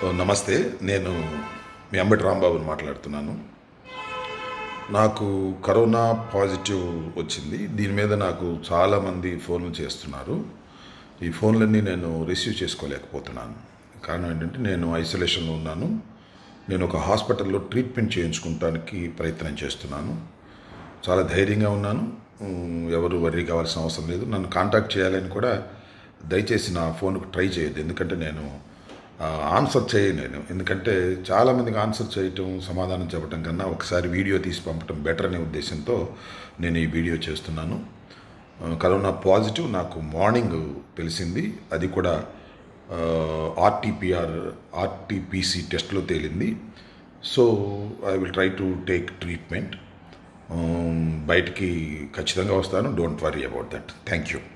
ఓ, నమస్తే నేను మీ అంబటి రాంబాబుని మాట్లాడుతున్నాను నాకు కరోనా పాజిటివ్ వచ్చింది దీని మీద నాకు చాలామంది ఫోన్లు చేస్తున్నారు ఈ ఫోన్లన్నీ నేను రిసీవ్ చేసుకోలేకపోతున్నాను కారణం ఏంటంటే నేను ఐసోలేషన్లో ఉన్నాను నేను ఒక హాస్పిటల్లో ట్రీట్మెంట్ చేయించుకోవడానికి ప్రయత్నం చేస్తున్నాను చాలా ధైర్యంగా ఉన్నాను ఉమ్, ఎవరు వర్రీ కావాల్సిన అవసరం లేదు నన్ను కాంటాక్ట్ చేయాలని కూడా దయచేసి నా ఫోన్కు ట్రై చేయొద్దు ఎందుకంటే నేను ఆ, ఆన్సర్ చేయను నేను ఎందుకంటే చాలామందికి ఆన్సర్ చేయటం సమాధానం చెప్పడం కన్నా ఒకసారి వీడియో తీసి పంపటం బెటర్ అనే ఉద్దేశంతో నేను ఈ వీడియో చేస్తున్నాను ఆ, కరోనా పాజిటివ్ నాకు మార్నింగ్ తెలిసింది అది కూడా ఆర్టీపీఆర్ ఆర్టీపీసీ టెస్ట్లో తేలింది so I will try to take treatment బయటికి ఖచ్చితంగా వస్తాను don't worry about that thank you